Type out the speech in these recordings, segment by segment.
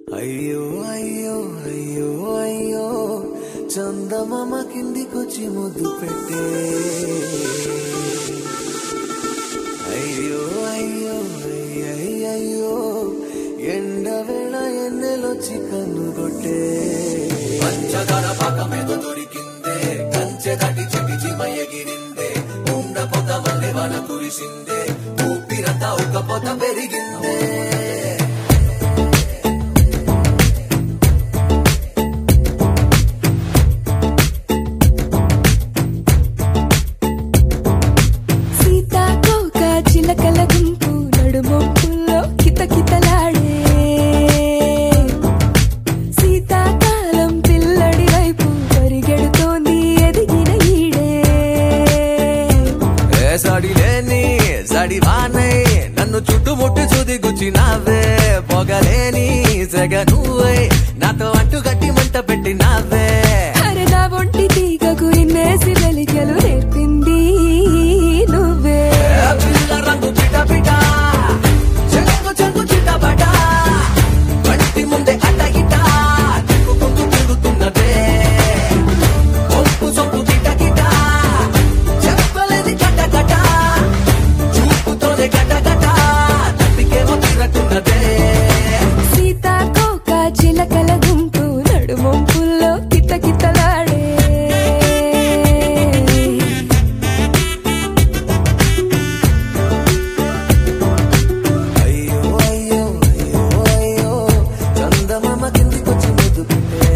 అయ్యో అయ్యో అయ్యో అయ్యో చందమామ కిందికొచ్చి ముద్దు పెట్టే అయ్యో అయ్యో అయ్యయ్యో ఎండ వేళ ఎన్నెలొచ్చి కన్ను కొట్టే పంచదార పాకమేదో దొరికిందే కంచె దాటి చెటి చిమయగిరిందే ఉండ పొగ వల్లే వన కురిసిందే ఊపిరంతా ఒక పొత పెరిగిందే సీతాకోక చిలకల గుంపు నడుమొప్పుల్లో కితకితలాడే శీతాకాలం పిల్లడి వైపు పరిగెడుతోంది ఎదిగిన ఈడే ఏ సడి లేని సడి వానై నన్ను చుట్టుముట్టి చూది గుచ్చినావే పొగలేని సెగ నువ్వై నాతో అంటు గట్టి మంట పెట్టినావే అరే నా ఒంటి తీగకు ఇన్నేసి వెలిగలు నేర్పింది నువ్వే ఏ పిల్ల రంగు పిట పిట చెంగు చెంగు చిటపట కంటి ముందే అడ్డ ఇట తిప్పుకుంటూ తిరుగుతున్నదే ఒప్పు సొప్పు కిట కిట చెప్పలేని కట కట చూపుతోనే గట గట తప్పికేమో తిరట్టున్నదే సీతాకోక చిలకల గుంపు నడుమొంపుల్లో కితకితలాడే అయ్యో అయ్యో అయ్యో అయ్యో చందమామ కిందికొచ్చి ముద్దు పెట్టే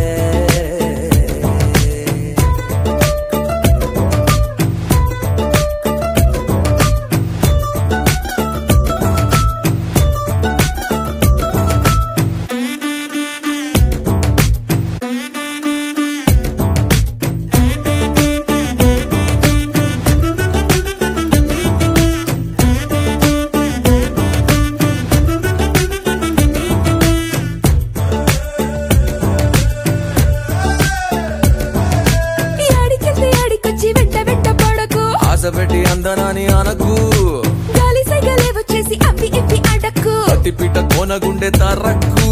ఈ ఆడికెళ్ళి ఆడికొచ్చి వెంట వెంట పడకు ఆశ పెట్టి అందనాని అనకు గాలి సైగలే వచ్చేసి అవి ఇవి అడక్కు అతి పిట కోనగుండె తరకు